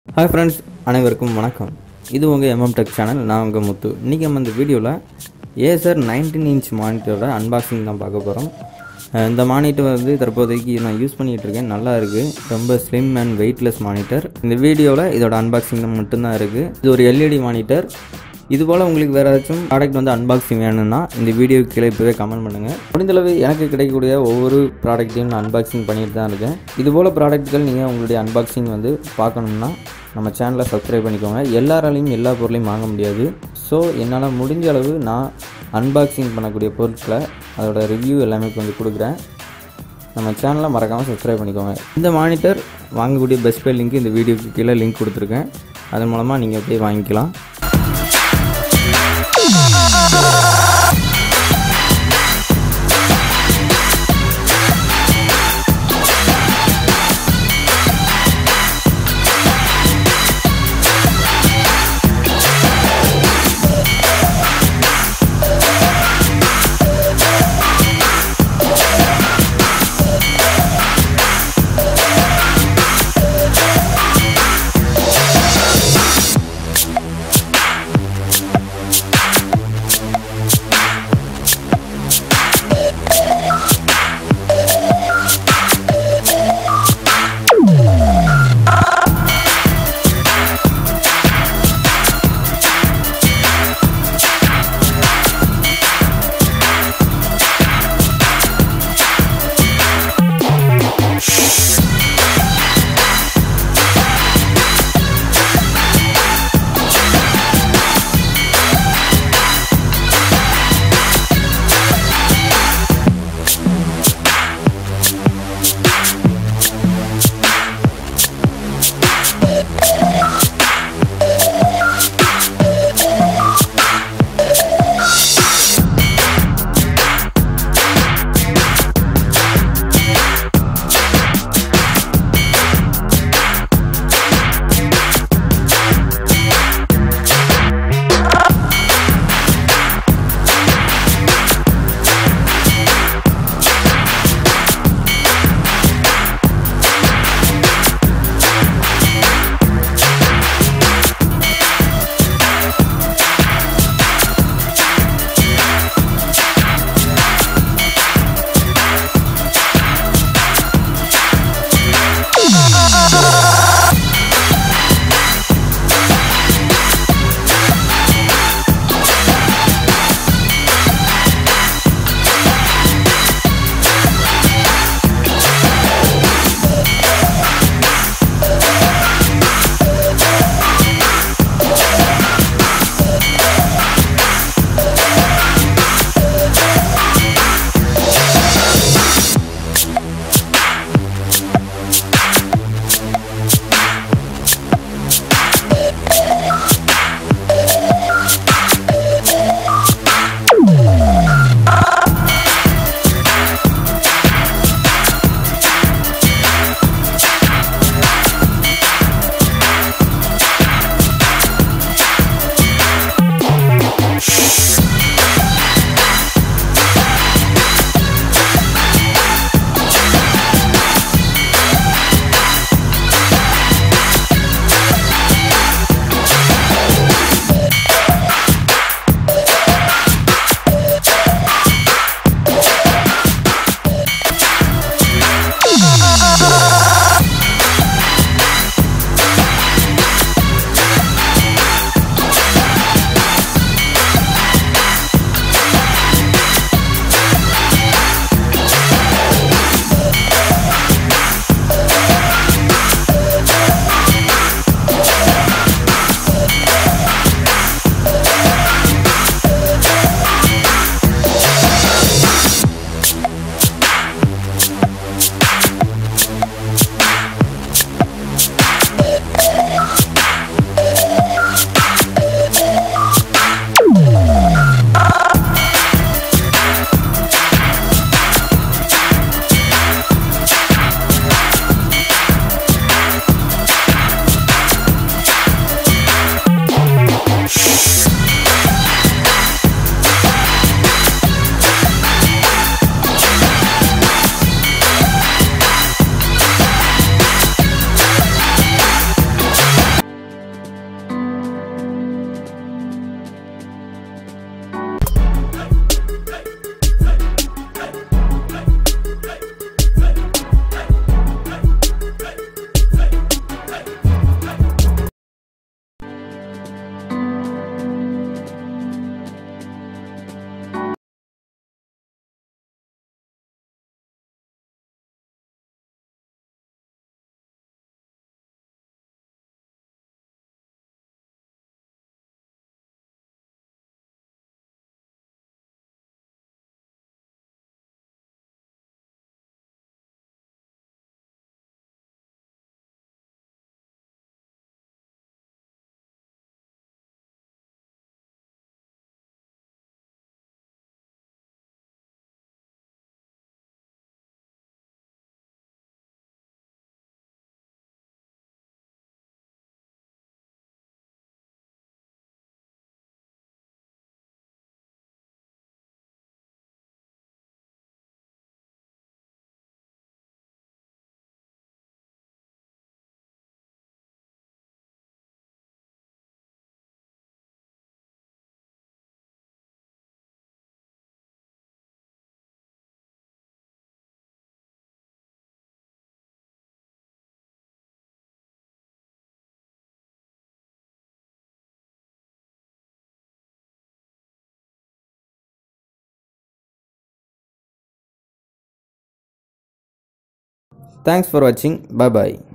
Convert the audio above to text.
hi friends அனைவருக்கும் வணக்கம் இது உங்கள் எம்எம் டெக் சேனல் நான் உங்கள் முத்து இன்றைக்கி நம்ம இந்த வீடியோவில் ஏசர் நைன்டீன் இன்ச் மானிட்டரோட அன்பாக்சிங் தான் பார்க்க போகிறோம் இந்த மானிட்டர் வந்து தற்போதைக்கு நான் யூஸ் பண்ணிகிட்டு இருக்கேன் நல்லா இருக்குது ரொம்ப ஸ்லிம் அண்ட் வெயிட்லெஸ் மானிட்டர் இந்த வீடியோவில் இதோட அன்பாக்சிங் மட்டும்தான் இருக்குது இது ஒரு எல்இடி மானிட்டர் இது போல் உங்களுக்கு வேறு ஏதாச்சும் ப்ராடக்ட் வந்து அன்பாக்சிங் வேணும்னா இந்த வீடியோ கீழே இப்போவே கமெண்ட் பண்ணுங்கள் முடிந்தளவு எனக்கு கிடைக்கக்கூடிய ஒவ்வொரு ப்ராடக்ட்டையும் நான் அன்பாக்சிங் பண்ணிட்டு தான் இருக்கேன் இது போல் ப்ராடக்ட்கள் நீங்கள் உங்களுடைய அன்பாக்சிங் வந்து பார்க்கணும்னா நம்ம சேனலை சப்ஸ்கிரைப் பண்ணிக்கோங்க எல்லாராலையும் எல்லா பொருளையும் வாங்க முடியாது ஸோ என்னால் முடிஞ்ச அளவு நான் அன்பாக்சிங் பண்ணக்கூடிய பொருட்களை அதோட ரிவ்யூ எல்லாமே கொஞ்சம் கொடுக்குறேன் நம்ம சேனலை மறக்காமல் சப்ஸ்கிரைப் பண்ணிக்கோங்க இந்த மானிட்டர் வாங்கக்கூடிய பெஸ்ட் பே லிங்க் இந்த வீடியோக்கு கீழே லிங்க் கொடுத்துருக்கேன் அதன் மூலமாக நீங்கள் போய் வாங்கிக்கலாம் தேங்க்ஸ் ஃபார் வாட்சிங் பை பாய்